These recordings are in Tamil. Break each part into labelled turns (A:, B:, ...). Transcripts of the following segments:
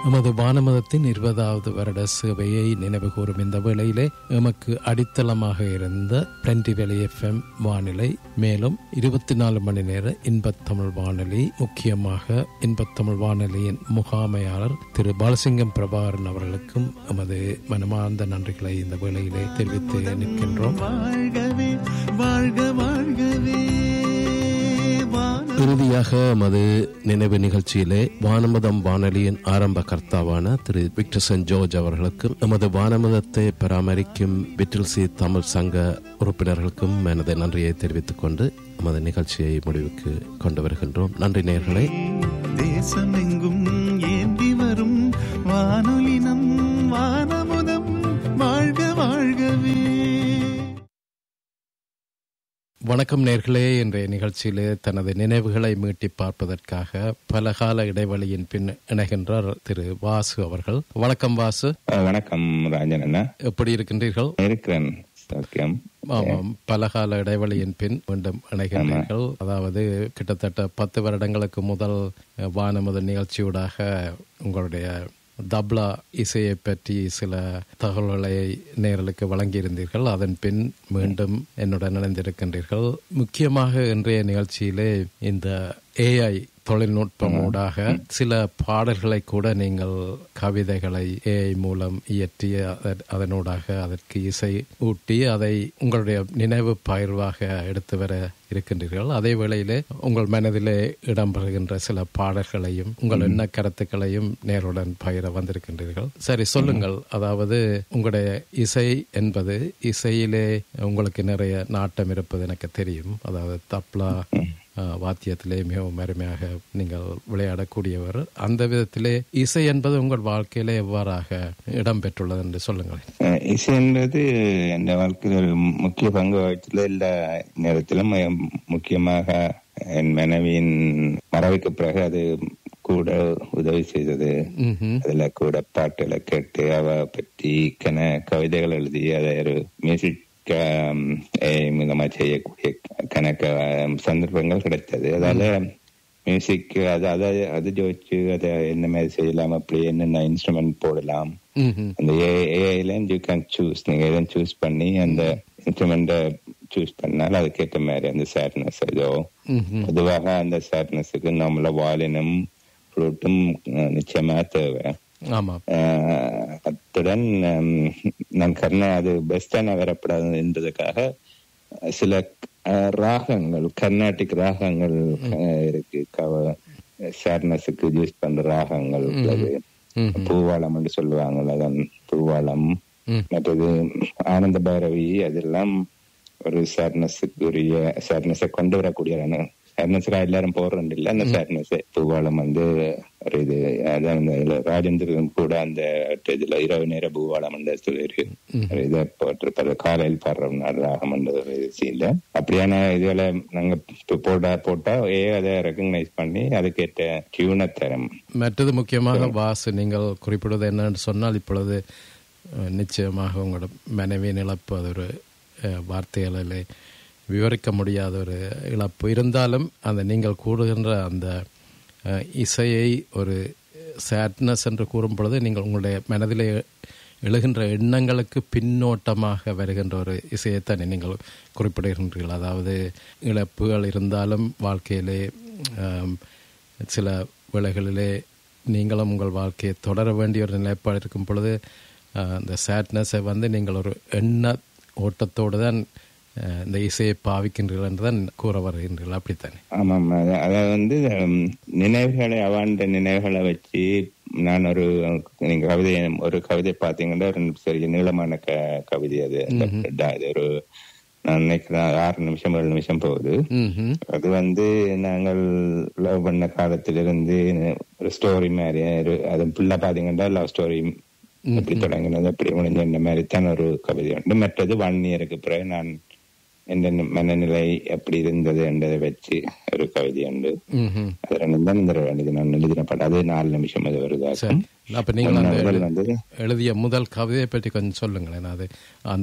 A: எமது வானமதத்தின் இருபதாவது வருட சேவையை நினைவு கூறும் இந்த வேளையிலே எமக்கு அடித்தளமாக இருந்த பிளண்டி வெளி எஃப்எம் வானிலை மேலும் இருபத்தி நாலு மணி நேர இன்பத்தமிழ் வானொலி முக்கியமாக இன்பத்தமிழ் வானொலியின் முகாமையாளர் திரு பாலசிங்கம் பிரபாகரன் அவர்களுக்கும் எமது மனமார்ந்த நன்றிகளை இந்த வேளையிலே தெரிவித்து நிற்கின்றோம்
B: வாழ்கவே வாழ்க வாழ்கவே வான
A: இறுதியாக எமது நினைவு நிகழ்ச்சியிலே வானமதம் வானொலியின் ஆரம்ப கர்த்தாவான திரு விக்டர் சென்ட் ஜோர்ஜ் அவர்களுக்கும் எமது வானமதத்தை பராமரிக்கும் விட்டில்சி தமிழ் சங்க உறுப்பினர்களுக்கும் எனது நன்றியை தெரிவித்துக் கொண்டு எமது நிகழ்ச்சியை முடிவுக்கு கொண்டு வருகின்றோம் நன்றி நேர்களே
B: தேசமெங்கும் ஏந்தி வரும் வானொலினம் வானமுதம் வாழ்க வாழ்கவே
A: வணக்கம் நேர்களே இன்றைய நிகழ்ச்சியிலே தனது நினைவுகளை மீட்டி பார்ப்பதற்காக பலகால இடைவெளியின் பின் இணைகின்றார் திரு வாசு அவர்கள் வணக்கம் வாசு
C: அஹ் வணக்கம் ராஜன் அண்ணா
A: எப்படி இருக்கின்றீர்கள்
C: இருக்கிறேன் சௌக்கியம்
A: ஆமாம் பலகால இடைவெளியின் பின் மீண்டும் இணைகின்றீர்கள் அதாவது கிட்டத்தட்ட பத்து வருடங்களுக்கு முதல் அஹ், வானமுதல் நிகழ்ச்சியூடாக உங்களுடைய தப்லா இசையை பற்றி சில தகவல்களை நேரலுக்கு வழங்கியிருந்தீர்கள் அதன் பின் மீண்டும் என்னுடன் இணைந்திருக்கின்றீர்கள் முக்கியமாக இன்றைய நிகழ்ச்சியிலே இந்த ஏஐ தொழில்நுட்பம் ஊடாக சில பாடல்களை கூட நீங்கள் கவிதைகளை ஏஐ மூலம் இயற்றி அத- அதனூடாக அதற்கு இசை ஊட்டி அதை உங்களுடைய நினைவு பகிர்வாக எடுத்து வர இருக்கின்றீர்கள் அதே வேளையிலே உங்கள் மனதிலே இடம்பெறுகின்ற சில பாடல்களையும் உங்கள் எண்ண கருத்துக்களையும் நேருடன் பகிர வந்திருக்கின்றீர்கள் சரி சொல்லுங்கள் அதாவது உங்களுடைய இசை என்பது இசையிலே உங்களுக்கு நிறைய நாட்டம் இருப்பது எனக்கு தெரியும் அதாவது தப்லா அஹ், வாத்தியத்திலே மிகவும் அருமையாக நீங்கள் விளையாடக்கூடியவர் அந்த விதத்திலே இசை என்பது உங்கள் வாழ்க்கையிலே எவ்வாறாக இடம்பெற்றுள்ளது என்று சொல்லுங்களேன்
C: அஹ் இசை என்பது என் வாழ்க்கையில் ஒரு முக்கிய பங்கு வகித்துள்ள எல்லா நேரத்திலும் அஹ் முக்கியமாக என் மனைவியின் மறைவுக்கு பிறகு அது கூட உதவி செய்தது
A: ம்ஹும்.
C: அதுல கூட பாட்டுகளை கேட்டு அவ பற்றி கன கவிதைகள் எழுதி அதை ஒரு மியூசிக் மூலமா செய்யக்கூடிய கணக்க அஹ், சந்தர்ப்பங்கள் கிடைத்தது அதால மியூசிக் அது அதை அது ஜோதிச்சு அதை என்ன மாதிரி செய்யலாம் அப்படி என்னென்ன இன்ஸ்ட்ருமெண்ட் போடலாம்
A: ம்ஹும்.
C: அந்த ஏஐல யூ கேன் சூஸ் நீங்க எதுவும் சூஸ் பண்ணி அந்த இன்ஸ்ட்ருமெண்ட்டை சூஸ் பண்ணால் அதுக்கேற்ற மாதிரி அந்த சேட்னஸ் ஏதோ
A: ம்ஹும்.
C: பொதுவாக அந்த சேட்னஸுக்கு நம்மள வாலினும் ஃப்ளூட்டும் நிச்சயமா தேவை
A: ஆமாம்
C: அஹ், அத்துடன் ஹம், நான் கர்ணா அது பெஸ்டான வரப்படாது என்பதற்காக சில அஹ், ராகங்கள் கர்நாடிக் ராகங்கள் அஹ், இருக்கு சேட்னஸுக்கு யூஸ் பண்ற ராகங்கள் உள்ளது
A: ம்ஹும்.
C: பூவாளம் என்று சொல்லுவாங்க அதன் பூவாளம்
A: ம்.
C: மற்றது ஆனந்த பைரவி அதெல்லாம் ஒரு சேட்னஸுக்கு உரிய சேட்னஸை கொண்டு வரக்கூடிய சேட்னஸுக்காக எல்லாரும் போடுறது இல்ல அந்த சேட்னஸ் பூவாளம் வந்து ஒரு இது அதான் இந்த ராஜேந்திரன் கூட அந்த இதுல இரவு நேர பூவாளம் என்ற சொல்லி ஒரு இதை போட்டிருப்பாரு காலையில் பாடுற ராகம் என்ற ஒரு சீன்ல அப்படியான இதுகளை நாங்க இப்ப போட்டா போட்டா ஏ அதை ரெக்கக்னைஸ் பண்ணி அதுக்கேற்ற டியூனை தரும்
A: மற்றது முக்கியமாக வாசு நீங்கள் குறிப்பிடுவது என்னன்னு சொன்னால் இப்பொழுது அஹ், நிச்சயமாக உங்களோட மனைவியின் இழப்பு அது ஒரு அஹ், வார்த்தைகளிலே விவரிக்க முடியாத ஒரு இழப்பு இருந்தாலும் அந்த நீங்கள் கூறுகின்ற அந்த அஹ், இசையை ஒரு சேட்னஸ் என்று கூறும் பொழுது நீங்கள் உங்களுடைய மனதிலே எழுகின்ற எண்ணங்களுக்கு பின்னோட்டமாக வருகின்ற ஒரு இசையைத்தானே நீங்கள் குறிப்பிடுகின்றீர்கள் அதாவது இழப்புகள் இருந்தாலும் வாழ்க்கையிலே ஆம், சில வேளைகளிலே நீங்களும் உங்கள் வாழ்க்கையை தொடர வேண்டிய ஒரு நிலைப்பாடு இருக்கும் பொழுது ஆஹ், இந்த சேட்னஸை வந்து நீங்கள் ஒரு எண்ண ஓட்டத்தோடு தான் ஆஹ், இந்த இசையை பாவிக்கின்றீர்கள் என்று தான் கூற வருகின்றீர்கள் அப்படித்தானே
C: ஆமாம் அத- அதாவது வந்து ஹம், நினைவுகளை அவாண்ட நினைவுகளை வச்சு நான் ஒரு நீங்க கவிதை ஒரு கவிதை பாத்தீங்கன்னா ஒரு சரி நீளமான க கவிதை அது அந்த ட- அது ஒரு நான் நினைக்கிறேன் ஆறு நிமிஷம் ஏழு நிமிஷம் போகுது
A: ம்ஹும்.
C: அது வந்து நாங்கள் லவ் பண்ண காலத்திலிருந்து ஒரு ஸ்டோரி மாதிரி ஒரு அது ஃபுல்லா பாத்தீங்கன்னா லவ் ஸ்டோரி எப்படி தொடங்கினது எப்படி முடிஞ்ச இந்த மாதிரி தான் ஒரு கவிதை உண்டு மற்றது ஒன் இயருக்கு பிறகு நான் எந்த மனநிலை எப்படி இருந்தது என்றதை வச்சு ஒரு கவிதை உண்டு
A: ம்ஹும்.
C: அது ரெண்டு தான் இந்த இது நான் எழுதின பாட்டு அது நாலு நிமிஷம் அது வருதா
A: அப்ப நீங்கள் அந்த
C: முதல்
A: எழு-
C: வந்து
A: எழுதிய முதல் கவிதையை பற்றி கொஞ்சம் சொல்லுங்களேன் அது அந்த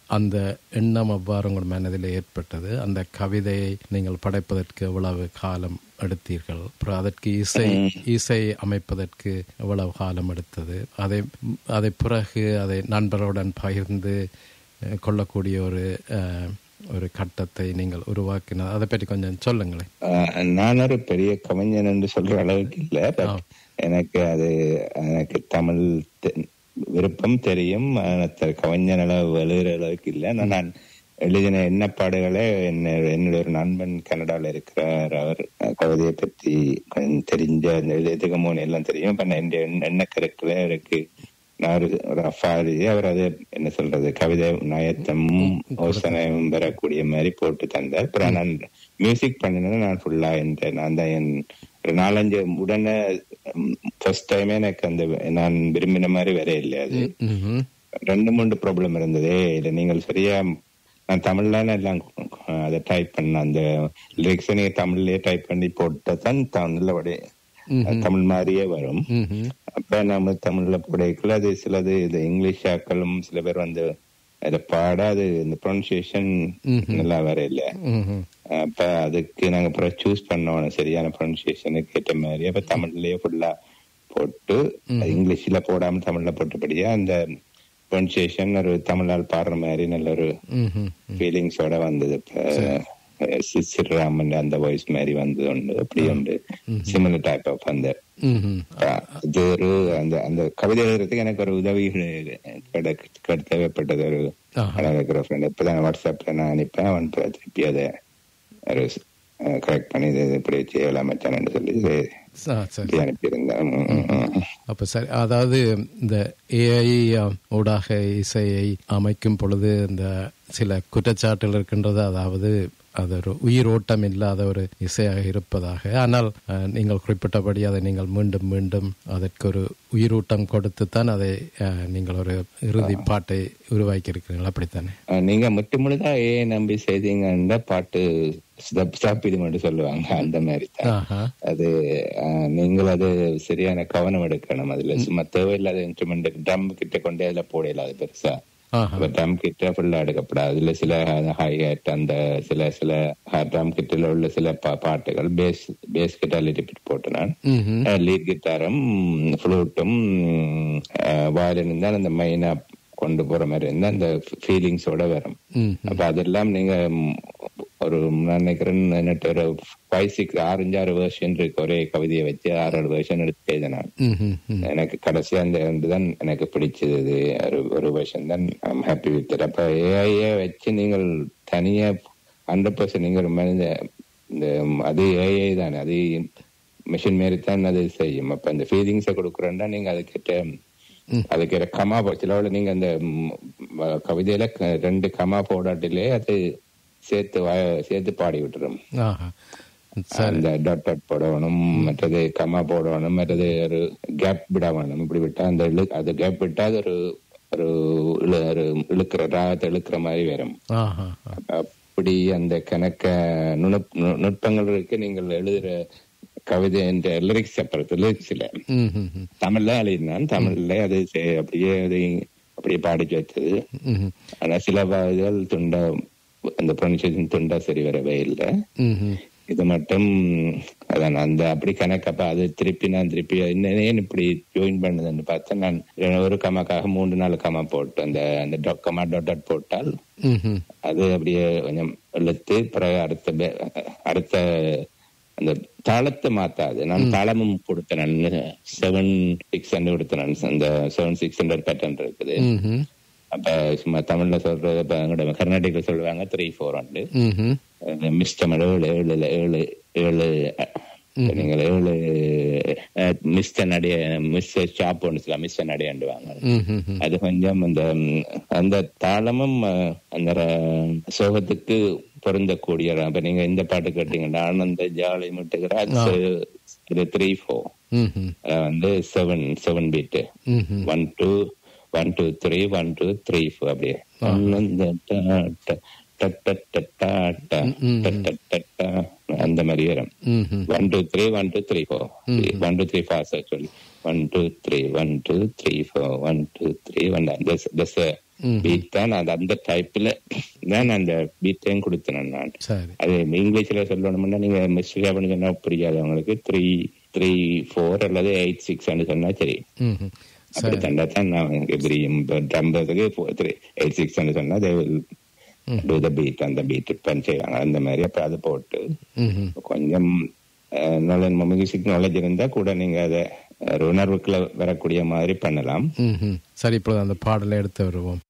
A: அந்த எண்ணம் எவ்வாறு உங்கள் மனதில் ஏற்பட்டது அந்த கவிதையை நீங்கள் படைப்பதற்கு எவ்வளவு காலம் எடுத்தீர்கள் அப்புறம் அதற்கு இசை இசை அமைப்பதற்கு எவ்வளவு காலம் எடுத்தது அதை அதை பிறகு அதை நண்பர்களுடன் பகிர்ந்து அஹ், கொள்ளக்கூடிய ஒரு அஹ், ஒரு கட்டத்தை நீங்கள் உருவாக்கின அதை பற்றி கொஞ்சம் சொல்லுங்களேன்
C: ஆஹ் நான் ஒரு பெரிய கவிஞன் என்று சொல்ற அளவுக்கு இல்ல பட் எனக்கு அது எனக்கு தமிழ் தெ- விருப்பம் தெரியும் ஆனா கவிஞன் அளவு எழுதுற அளவுக்கு இல்லை ஆனா நான் எழுதின எண்ணப்பாடுகளே என்ன என்னுடைய ஒரு நண்பன் கனடால இருக்கிறார் அவர் அஹ், கவிதையை பற்றி கொஞ்சம் தெரிஞ்ச அந்த எழுதுக மூணு எல்லாம் தெரியும் இப்ப நான் என்னுடைய எண்ண- எண்ணக்கருக்களை அவருக்கு நான் ஒரு ஒரு அஃபாரி அவர் அது என்ன சொல்றது கவிதை நயத்தமும் யோசனையும் பெறக்கூடிய மாதிரி போட்டு தந்தார் அப்புறம் நான் மியூசிக் பண்ணினது நான் ஃபுல்லா என்ற நான் தான் என் ஒரு நாலஞ்சு உடனே ஃபர்ஸ்ட் டைமே எனக்கு அந்த நான் விரும்பின மாதிரி வேற இல்லை அது
A: ம்ஹும்.
C: ரெண்டு மூன்று ப்ராப்ளம் இருந்ததே இல்ல நீங்கள் சரியா நான் தமிழ்ல எல்லாம் அஹ், அதை டைப் பண்ண அந்த லிரிக்ஸ் நீங்க தமிழ்லயே டைப் பண்ணி போட்டா தான் நல்லபடி தமிழ் மாதிரியே வரும்
A: ம்ஹும்.
C: அப்ப நம்ம தமிழ்ல போடைக்குள்ள அது சிலது இது இங்கிலீஷ் ஆக்களும் சில பேர் வந்து அதை பாட அது இந்த ப்ரொனன்சியேஷன் நல்லா வர இல்ல
A: ம்ஹும்.
C: அப்ப அதுக்கு நாங்க அப்புறம் சூஸ் பண்ணோம் சரியான ப்ரொனன்சியேஷனுக்கு ஏற்ற மாதிரி அப்ப தமிழ்லயே ஃபுல்லா போட்டு அது இங்கிலீஷ்ல போடாம தமிழ்ல போட்டபடியா அந்த ப்ரொனன்சியேஷன் ஒரு தமிழால் பாடுற மாதிரி நல்ல ஒரு
A: ம்ஹும்.
C: ஃபீலிங்ஸோட வந்தது இப்ப சிசிராமன் அந்த வாய்ஸ் மாதிரி வந்தது உண்டு அப்படி உண்டு சிமிலர் டைப் ஆஃப் அந்த
A: ம்ஹும்.
C: அது ஒரு அந்த அந்த கவிதை எழுதுறதுக்கு எனக்கு ஒரு உதவி கிடை- கிடை- தேவைப்பட்டது ஒரு
A: ஆஹா.
C: எனக்கு இருக்கிற ஃப்ரெண்ட் இப்பதான் வாட்ஸ்அப்ல நான் அனுப்பேன் அவன் இப்ப திருப்பி அதை கரெக்ட் பண்ணி இது இப்படி செய்யலாம் மச்சான்னு சொல்லி இது
A: ஆ, சரி
C: இப்படி அனுப்பியிருந்தேன் ம், ம், ம்.
A: அப்ப சரி அதாவது இந்த ஏஐ ஊடாக இசையை அமைக்கும் பொழுது இந்த சில குற்றச்சாட்டுகள் இருக்கின்றது அதாவது அது ஒரு உயிரோட்டம் இல்லாத ஒரு இசையாக இருப்பதாக ஆனால் அஹ், நீங்கள் குறிப்பிட்டபடி அதை நீங்கள் மீண்டும் மீண்டும் அதற்கு ஒரு உயிரூட்டம் கொடுத்து தான் அதை அஹ், நீங்கள் ஒரு இறுதி பாட்டை உருவாக்கி இருக்கிறீர்கள் அப்படித்தானே
C: அஹ் நீங்க முட்டு முழுதா ஏ நம்பி செய்தீங்கன்னா பாட்டு ஸ்டாப் இது மட்டும் சொல்லுவாங்க அந்த மாதிரி தான்
A: ஆஹா
C: அது அஹ், நீங்கள் அது சரியான கவனம் எடுக்கணும் அதுல சும்மா தேவையில்லாத இன்ஸ்ட்ருமெண்ட் ட்ரம் கிட்ட கொண்டே அதுல போடல அது பெருசா
A: ஆஹா
C: ட்ரம் கிட்ட ஃபுல்லா எடுக்கப்படாது அதுல சில ஹைஹேட் அந்த சில சில ட்ரம் கிட்ட உள்ள சில பா- பாட்டுகள் பேஸ் பேஸ் கிட்ட லிட்டிபிட் போட்டு நான்
A: ம்ஹும்.
C: லீட் கிட்டாரும் ஃப்ளூட்டும் வயலினும் தான் அந்த மெயினா கொண்டு போற மாதிரி இருந்தா அந்த ஃபீலிங்ஸோட வரும்
A: ம்
C: அப்ப அதெல்லாம் நீங்க ம், ஒரு நான் நினைக்கிறேன் என்னட்டு ஒரு ஃபைவ் சிக்ஸ் ஆறு அஞ்சாறு வேர்ஷன் இருக்கு ஒரே கவிதையை வச்சு ஆறு ஏழு வேர்ஷன் எடுத்து எழுதினேன்
A: ம்ஹும். ம்
C: எனக்கு கடைசி அந்த ரெண்டு தான் எனக்கு பிடிச்சது இது. ஒரு ஒரு வருஷம் தான் ஐம் ஹாப்பி வித் அப்ப ஏஐய வச்சு நீங்கள் தனியா ஹண்ட்ரட் பர்சன்ட் நீங்கள் மனித இந்த அது ஏஐ தானே அது மிஷின் மாரி தான் அது செய்யும் அப்ப அந்த ஃபீலிங்ஸை கொடுக்குறேன்னா நீங்க அதுக்கிட்ட அதுக்கு கமா போ- சிலவுல நீங்க அந்த ம், வ- கவிதையில க- ரெண்டு கமா போடாட்டிலே அது சேர்த்து வ- சேர்த்து பாடி விட்டுரும்
A: ஆஹா சரி
C: அந்த டாட் டாட் போடணும் மற்றது கமா போடணும் மற்றது ஒரு கேப் விட வேணும் இப்படி விட்டா அந்த இழு அது கேப் விட்டா அது ஒரு ஒரு இழு- ஒரு இழுக்கிற ராகத்தை இழுக்கிற மாதிரி வரும்
A: ஆஹா
C: அப்படி அந்த கணக்க நுணுப் நு- நுட்பங்கள் இருக்கு நீங்கள் எழுதுற கவிதை என்ற லிரிக்ஸ் அப்புறம் லிரிக்ஸ்ல
A: ம்ஹும். ம்
C: தமிழ்ல எழுதினான் தமிழ்ல அது செ- அப்படியே அது அப்படியே பாடிச்சு வச்சது
A: ம்ஹும்.
C: ஆனா சில இதுகள் துண்டா அந்த ப்ரொனன்சியேஷன் துண்டா சரி வரவே இல்லை
A: ம்ஹும்.
C: இது மட்டும் அதான் அந்த அப்படி கணக்கப்ப அது திருப்பி நான் திருப்பி என்ன ஏன் இப்படி ஜாயின் பண்ணதுன்னு பார்த்தா நான் ஒரு கமாக்காக மூன்று நாலு கமா போட்டு அந்த அந்த dot கமா டாட் டாட் போட்டால்
A: ம்ஹும்.
C: அது அப்படியே கொஞ்சம் இழுத்து பிறகு அடுத்த பே- அடுத்த அந்த தாளத்தை மாத்தாது நான் தாளமும் கொடுத்தேன் நான் செவன் சிக்ஸ் ஹண்ட்ரட் கொடுத்தேன் நான் அந்த செவன் சிக்ஸ் ஹண்ட்ரட் பேட்டர்ன் இருக்குது
A: ம்ஹும்.
C: அப்ப சும்மா தமிழ்ல சொல்றது இப்ப எங்களோட கர்நாடிக்ல சொல்லுவாங்க த்ரீ ஃபோர் ஹண்ட்ரட்
A: ம்ஹும்.
C: மிஸ்டர் ஏழு ஏழு ஏழு ஏழு அஹ், நீங்கள் ஏழு மிஸ்டர் நடைய மிஸ்டர் ஷாப் ஒன்று சொல்லலாம் மிஸ்டர் நடையாண்டுவாங்க
A: ம்ஹும்.
C: அது கொஞ்சம் அந்த ம், அந்த தாளமும் அஹ், அந்த ர- சோகத்துக்கு பொருந்தக்கூடிய அப்ப நீங்க இந்த பாட்டு கேட்டீங்கன்னா ஆனந்த ஜாலி முட்டுகிறார் இது த்ரீ ஃபோர்
A: ம்ஹும்.
C: வந்து செவன் செவன் பீட்டு
A: ம்ஹும்.
C: One two one two three one two three four அப்படியே ஆனந்த டாட்ட, டட்ட, டட்டாட்ட, டட்ட, டட்டா, அந்த மாதிரி வரும்
A: ம்ஹும்.
C: One two three one two three four one two three fast actually one two three one two three four one two three one தஸ்
A: ம்.
C: பீட் தான் அது அந்த டைப்ல தான் அந்த பீட்டையும் கொடுத்தேன் நான்
A: சரி
C: அது இங்கிலீஷ்ல சொல்லணும்னா நீங்க மிஸ்டேக் பண்ணி சொன்னா புரியாது அவங்களுக்கு த்ரீ த்ரீ ஃபோர் அல்லது எயிட் சிக்ஸ் சொன்னா சரி
A: ம்
C: அப்படி
A: சரி
C: தந்தா தான் நான் புரியும் ட்ரம்பதுக்கு த்ரீ எயிட் சிக்ஸ் சொன்னா they will do the beat அந்த பீட் பண் செய்வாங்க அந்த மாதிரி அப்ப அதை போட்டு
A: ம்
C: கொஞ்சம் நாலேஜ் மியூசிக் நாலேஜ் இருந்தா கூட நீங்க அதை ஒரு உணர்வுக்குள்ள வரக்கூடிய மாதிரி பண்ணலாம்
A: ம் சரி இப்பொழுது அந்த பாடலை எடுத்து வருவோம்